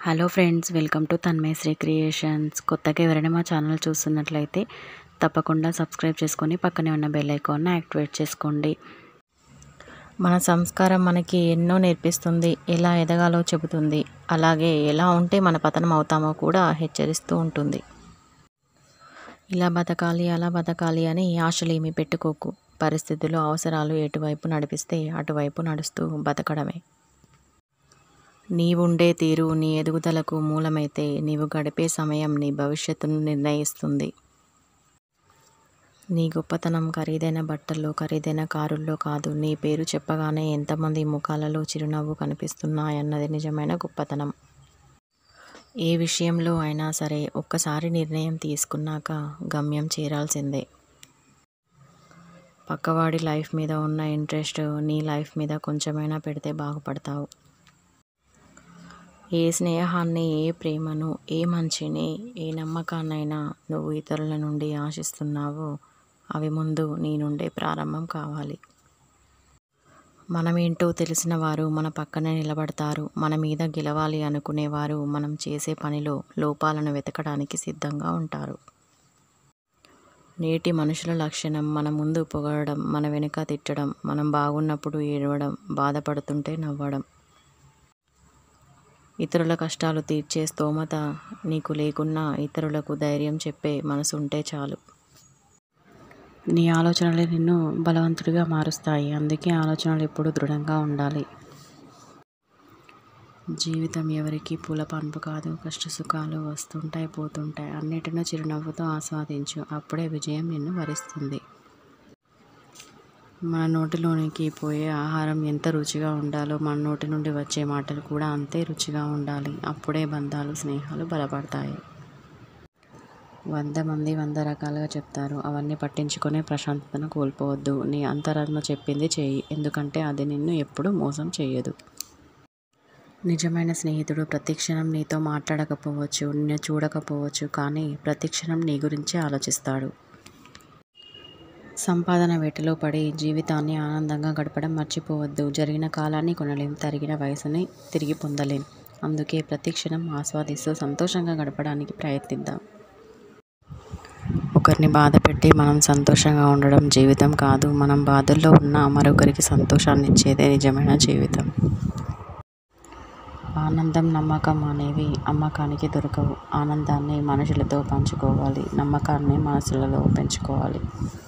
hello friends welcome to Tanmayasri creations కొత్తగా ఎవరైనా మా ఛానల్ చూస్తున్నట్లయితే తప్పకుండా సబ్స్క్రైబ్ చేసుకొని పక్కనే ఉన్న బెల్ ఐకాన్ని యాక్టివేట్ చేసుకోండి మన సంస్కారం మనకి ఎన్నో నేర్పిస్తుంది ఎలా ఎదగాలో చెబుతుంది అలాగే ఎలా ఉంటే మన పతనం అవుతామో కూడా హెచ్చరిస్తూ ఉంటుంది ఇలా బతకాలి అలా బతకాలి అని ఆశలేమి పెట్టుకోకు పరిస్థితులు అవసరాలు ఎటువైపు నడిపిస్తే అటువైపు నడుస్తూ బతకడమే నీవుండే తీరు నీ ఎదుగుదలకు మూలమైతే నీవు గడిపే సమయం నీ భవిష్యత్తును నిర్ణయిస్తుంది నీ గొప్పతనం ఖరీదైన బట్టల్లో ఖరీదైన కారుల్లో కాదు నీ పేరు చెప్పగానే ఎంతమంది ముఖాలలో చిరునవ్వు కనిపిస్తున్నాయన్నది నిజమైన గొప్పతనం ఏ విషయంలో అయినా సరే ఒక్కసారి నిర్ణయం తీసుకున్నాక గమ్యం చేరాల్సిందే పక్కవాడి లైఫ్ మీద ఉన్న ఇంట్రెస్ట్ నీ లైఫ్ మీద కొంచెమైనా పెడితే బాగుపడతావు ఏ స్నేహాన్ని ఏ ప్రేమను ఏ మంచిని ఏ నమ్మకాన్నైనా నువ్వు ఇతరుల నుండి ఆశిస్తున్నావో అవి ముందు నీ నుండే ప్రారంభం కావాలి మనమేంటో తెలిసిన వారు మన పక్కనే నిలబడతారు మన మీద గెలవాలి అనుకునేవారు మనం చేసే పనిలో లోపాలను వెతకడానికి సిద్ధంగా ఉంటారు నేటి మనుషుల లక్షణం మన ముందు పొగడడం మన వెనుక తిట్టడం మనం బాగున్నప్పుడు ఏడవడం బాధపడుతుంటే నవ్వడం ఇతరుల కష్టాలు తీర్చే స్తోమత నీకు లేకున్నా ఇతరులకు ధైర్యం చెప్పే మనసు ఉంటే చాలు నీ ఆలోచనలే నిన్ను బలవంతుడిగా మారుస్తాయి అందుకే ఆలోచనలు ఎప్పుడు దృఢంగా ఉండాలి జీవితం ఎవరికి పూల పంపు కాదు కష్ట సుఖాలు వస్తుంటాయి పోతుంటాయి అన్నిటినూ చిరునవ్వుతో ఆస్వాదించు అప్పుడే విజయం నిన్ను వరిస్తుంది మన నోటిలోనికి పోయే ఆహారం ఎంత రుచిగా ఉండాలో మన నోటి నుండి వచ్చే మాటలు కూడా అంతే రుచిగా ఉండాలి అప్పుడే బంధాలు స్నేహాలు బలపడతాయి వంద మంది వంద రకాలుగా చెప్తారు అవన్నీ పట్టించుకునే ప్రశాంతతను కోల్పోవద్దు నీ అంతరాత్మ చెప్పింది చేయి ఎందుకంటే అది నిన్ను ఎప్పుడూ మోసం చేయదు నిజమైన స్నేహితుడు ప్రతిక్షణం నీతో మాట్లాడకపోవచ్చు నిన్ను చూడకపోవచ్చు కానీ ప్రతిక్షణం నీ గురించే ఆలోచిస్తాడు సంపాదన వేటలో పడి జీవితాన్ని ఆనందంగా గడపడం మర్చిపోవద్దు జరిగిన కాలాన్ని కొనలేం తరిగిన వయసుని తిరిగి పొందలేం అందుకే ప్రతి క్షణం ఆస్వాదిస్తూ సంతోషంగా గడపడానికి ప్రయత్నిద్దాం ఒకరిని బాధ పెట్టి మనం సంతోషంగా ఉండడం జీవితం కాదు మనం బాధల్లో ఉన్న మరొకరికి సంతోషాన్ని ఇచ్చేదే నిజమైన జీవితం ఆనందం నమ్మకం అనేవి అమ్మకానికి దొరకవు ఆనందాన్ని మనుషులతో పంచుకోవాలి నమ్మకాన్ని మనసులలో పెంచుకోవాలి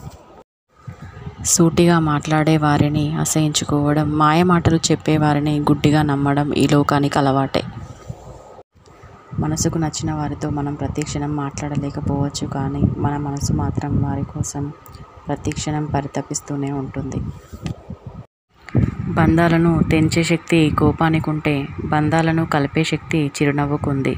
సూటిగా మాట్లాడే వారిని అసహించుకోవడం మాయ మాటలు చెప్పేవారిని గుడ్డిగా నమ్మడం ఈ లోకానికి అలవాటే మనసుకు నచ్చిన వారితో మనం ప్రతిక్షణం మాట్లాడలేకపోవచ్చు కానీ మన మనసు మాత్రం వారి కోసం ప్రతిక్షణం పరితపిస్తూనే ఉంటుంది బంధాలను తెంచే శక్తి కోపానికి ఉంటే బంధాలను కలిపే శక్తి చిరునవ్వుకుంది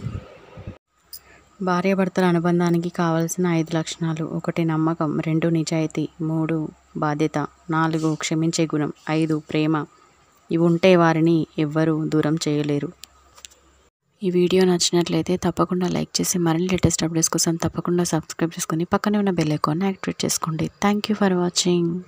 భార్యాభర్తల అనుబంధానికి కావలసిన ఐదు లక్షణాలు ఒకటి నమ్మకం రెండు నిజాయితీ మూడు బాధ్యత నాలుగు క్షమించే గుణం ఐదు ప్రేమ ఇవి ఉంటే వారిని ఎవ్వరూ దూరం చేయలేరు ఈ వీడియో నచ్చినట్లయితే తప్పకుండా లైక్ చేసి మరిన్ని లేటెస్ట్ అప్డేట్స్ కోసం తప్పకుండా సబ్స్క్రైబ్ చేసుకొని పక్కనే ఉన్న బెల్ ఐకాన్ని యాక్టివేట్ చేసుకోండి థ్యాంక్ యూ ఫర్ వాచింగ్